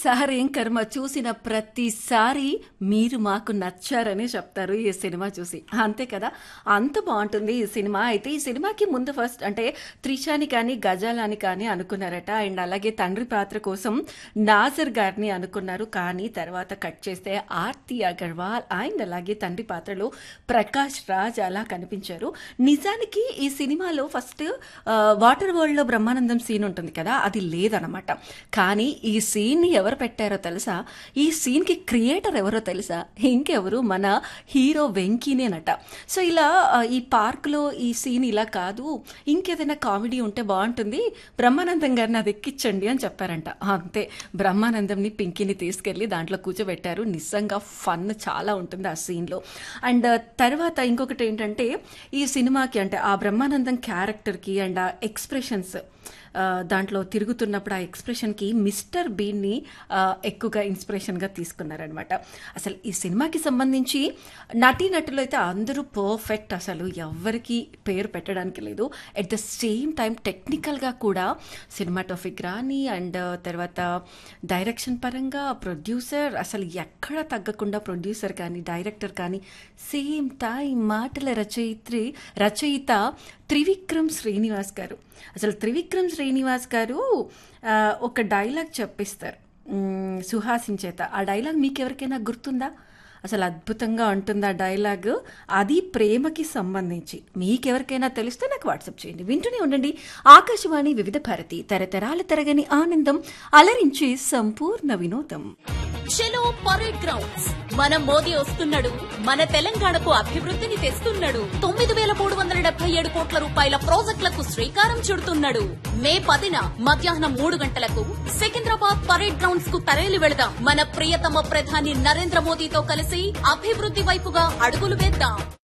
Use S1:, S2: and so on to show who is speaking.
S1: సారేం కర్మ చూసిన ప్రతిసారి మీరు మాకు నచ్చారని చెప్తారు ఈ సినిమా చూసి అంతే కదా అంత బాగుంటుంది ఈ సినిమా అయితే ఈ సినిమాకి ముందు ఫస్ట్ అంటే త్రిషాని కానీ గజాలని కానీ అనుకున్నారట అండ్ అలాగే తండ్రి పాత్ర కోసం నాజర్ గారిని అనుకున్నారు కానీ తర్వాత కట్ చేస్తే ఆర్తి అగర్వాల్ అండ్ అలాగే తండ్రి పాత్రలో ప్రకాష్ రాజ్ అలా కనిపించారు నిజానికి ఈ సినిమాలో ఫస్ట్ వాటర్ వరల్డ్ లో బ్రహ్మానందం సీన్ ఉంటుంది కదా అది లేదనమాట కానీ ఈ సీన్ ని ఎవరు పెట్టారో తెలుసా ఈ సీన్ కి క్రియేటర్ ఎవరో తెలుసా ఇంకెవరు మన హీరో వెంకీనేనట సో ఇలా ఆ, ఈ పార్క్ లో ఈ సీన్ ఇలా కాదు ఇంకేదైనా కామెడీ ఉంటే బాగుంటుంది బ్రహ్మానందం గారిని అది ఎక్కించండి అని చెప్పారంట అంతే బ్రహ్మానందంని పింకీని తీసుకెళ్లి దాంట్లో కూర్చోబెట్టారు నిజంగా ఫన్ చాలా ఉంటుంది ఆ సీన్లో అండ్ తర్వాత ఇంకొకటి ఏంటంటే ఈ సినిమాకి అంటే ఆ బ్రహ్మానందం క్యారెక్టర్కి అండ్ ఆ ఎక్స్ప్రెషన్స్ దాంట్లో తిరుగుతున్నప్పుడు ఆ ఎక్స్ప్రెషన్కి మిస్టర్ బీన్ని ఆ, ఎక్కువగా ఇన్స్పిరేషన్గా తీసుకున్నారనమాట అసలు ఈ సినిమాకి సంబంధించి నటీనటులు అయితే అందరూ పర్ఫెక్ట్ అసలు ఎవరికి పేరు పెట్టడానికి లేదు ఎట్ ద సేమ్ టైం టెక్నికల్గా కూడా సినిమాటోఫిక్ రాని అండ్ తర్వాత డైరెక్షన్ పరంగా ప్రొడ్యూసర్ అసలు ఎక్కడ తగ్గకుండా ప్రొడ్యూసర్ కానీ డైరెక్టర్ కానీ సేమ్ టైం మాటల రచయిత్రి రచయిత త్రివిక్రమ్ శ్రీనివాస్ గారు అసలు త్రివిక్రమ్ శ్రీనివాస్ గారు ఆ, ఒక డైలాగ్ చెప్పిస్తారు మ్, సుహాసిన్ చేత ఆ డైలాగ్ మీకు ఎవరికైనా గుర్తుందా అసలు అద్భుతంగా ఉంటుంది ఆ డైలాగ్ అది ప్రేమకి సంబంధించి మీకెవరికైనా తెలిస్తే నాకు వాట్సాప్ చేయండి వింటూనే ఉండండి ఆకాశవాణి వివిధ భారతి తరతరాల తరగని ఆనందం అలరించి సంపూర్ణ వినోదం
S2: చలో పరేడ్ గ్రౌండ్స్ మన మోదీ వస్తున్నాడు మన తెలంగాణకు అభివృద్ధిని తెస్తున్నాడు తొమ్మిది వేల మూడు వందల డెబ్బై ఏడు కోట్ల రూపాయల ప్రాజెక్టులకు శ్రీకారం చుడుతున్నాడు మే పదిన మధ్యాహ్నం మూడు గంటలకు సికింద్రాబాద్ పరేడ్ గ్రౌండ్స్ కు తరలి వెళదాం మన ప్రియతమ ప్రధాని నరేంద్ర మోదీతో కలిసి అభివృద్ధి వైపుగా అడుగులు వేద్దాం